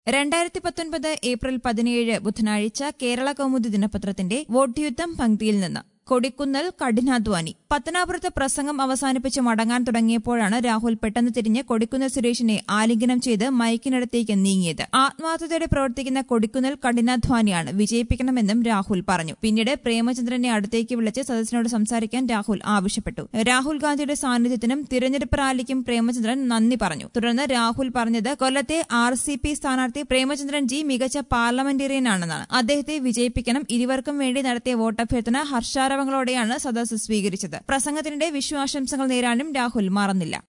രണ്ടായിരത്തി പത്തൊൻപത് ഏപ്രിൽ പതിനേഴ് ബുധനാഴ്ച കേരള കൗമുദി ദിനപത്രത്തിന്റെ വോട്ട് യുദ്ധം പങ്ക്തിയിൽ നിന്ന് കൊടിക്കുന്നൽ കഠിനാധ്വാനി പത്തനാപുരത്ത് പ്രസംഗം അവസാനിപ്പിച്ച് മടങ്ങാൻ തുടങ്ങിയപ്പോഴാണ് രാഹുൽ പെട്ടെന്ന് തിരിഞ്ഞ് കൊടിക്കുന്നൽ സുരേഷിനെ ആലിംഗനം ചെയ്ത് മൈക്കിനടുത്തേക്ക് നീങ്ങിയത് ആത്മാർത്ഥതയോടെ പ്രവർത്തിക്കുന്ന കൊടിക്കുന്നൽ കഠിനാധ്വാനിയാണ് വിജയിപ്പിക്കണമെന്നും രാഹുൽ പറഞ്ഞു പിന്നീട് പ്രേമചന്ദ്രനെ അടുത്തേക്ക് വിളിച്ച് സദസ്സിനോട് സംസാരിക്കാൻ രാഹുൽ ആവശ്യപ്പെട്ടു രാഹുൽ ഗാന്ധിയുടെ സാന്നിധ്യത്തിനും തിരഞ്ഞെടുപ്പ് റാലിക്കും പ്രേമചന്ദ്രൻ നന്ദി പറഞ്ഞു തുടർന്ന് രാഹുൽ പറഞ്ഞത് കൊല്ലത്തെ ആർ സി പി സ്ഥാനാർത്ഥി പ്രേമചന്ദ്രൻ ജി മികച്ച പാർലമെന്റേറിയനാണെന്നാണ് അദ്ദേഹത്തെ വിജയിപ്പിക്കണം ഇരുവർക്കും വേണ്ടി നടത്തിയ വോട്ടഭ്യർത്ഥന ഹർഷാരവങ്ങളോടെയാണ് സദസ്സ് സ്വീകരിച്ചത് പ്രസംഗത്തിനിടെ വിശ്വാശംസകൾ നേരാനും രാഹുൽ മറന്നില്ല